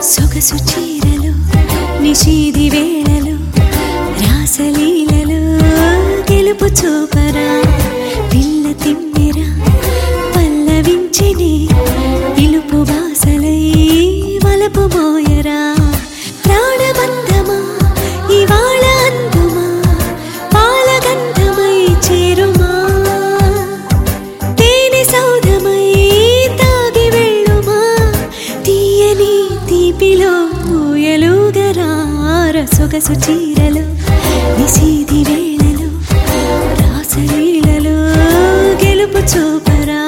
సొగసు చీరలు నిషీది వేళలు రాసలీలలో గెలుపు చూపరా పిల్ల తిమ్మిరా పల్లవించిని పిలుపు బాసలై వలపు మోయరా ప్రాణబంధమా ఇవాళ అందుమా పాలగంధమై చేరుమా తేనె సౌధమై తాగి వెళ్ళుమా తీయని తీపిలో ఊయలుగరార సొగసు చీరలు నిసీది వేళలు రాసలీలలో గెలుపు చూపరా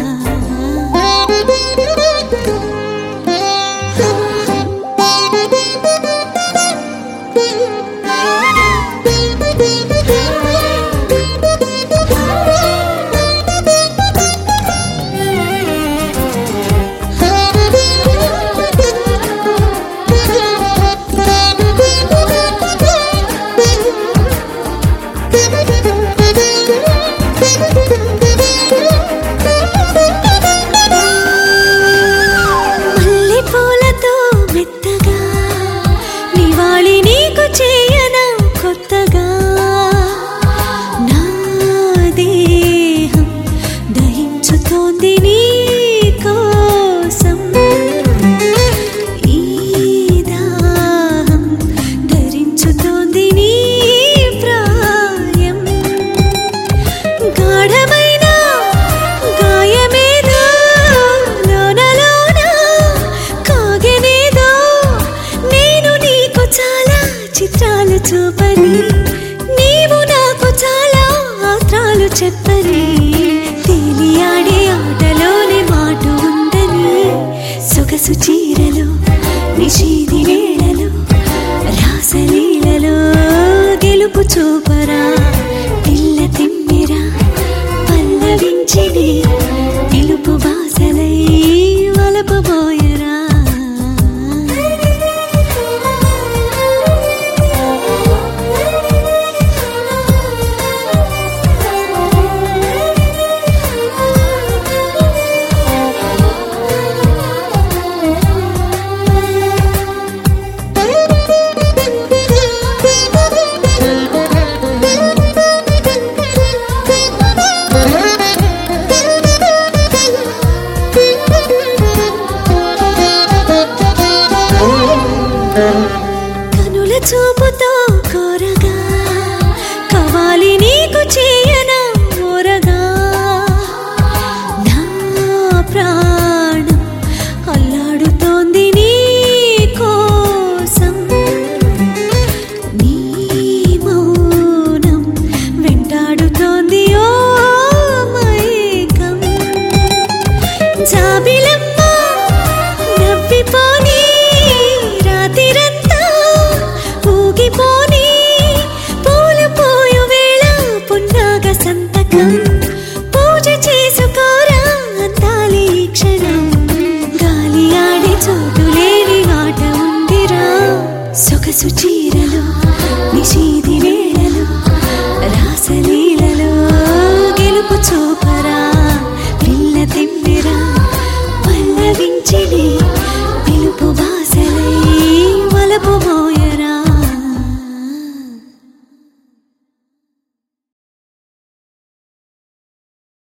మల్లెపూలతో మెత్తగా నివాళి నీకు చేయనా కొత్తగా నా దేహం దహించుతోంది నీ కోసం ఈ దాహం ధరించుతోంది నీ ప్రాయం గాఢమైన గాయమేదో లోన లోన కాగెనేదో నేను నీకు చాలా చిత్రాలు చూపని నీవు నాకు చాలా ఆత్రాలు చెప్పని తేలియాడే ఆటలోనే మాట ఉందని సొగసు చీరలు నిషీది వేళలు రాసలీలలో గెలుపు చూపరా పిల్ల తిమ్మిరా పల్లవించిని పిలుపు బాసలై వలపు పోయరా కనుల చూపుతో కోరగా కవాలి నీకు చేయనా ఓరగా నా ప్రాణం అల్లాడుతోంది నీ కోసం నీ మౌనం వెంటాడుతోంది ఓ మైకం జాబిలమ్మ నవ్విపోని రాతిరంతా ఊగిపోని పూలు పోయు వేళ పున్నాగ సంతకం పూజ చేసుకోరా అందాలి ఈ క్షణం గాలి ఆడే చోటు లేని ఆట ఉందిరా సొగసు చీరలు నిషీది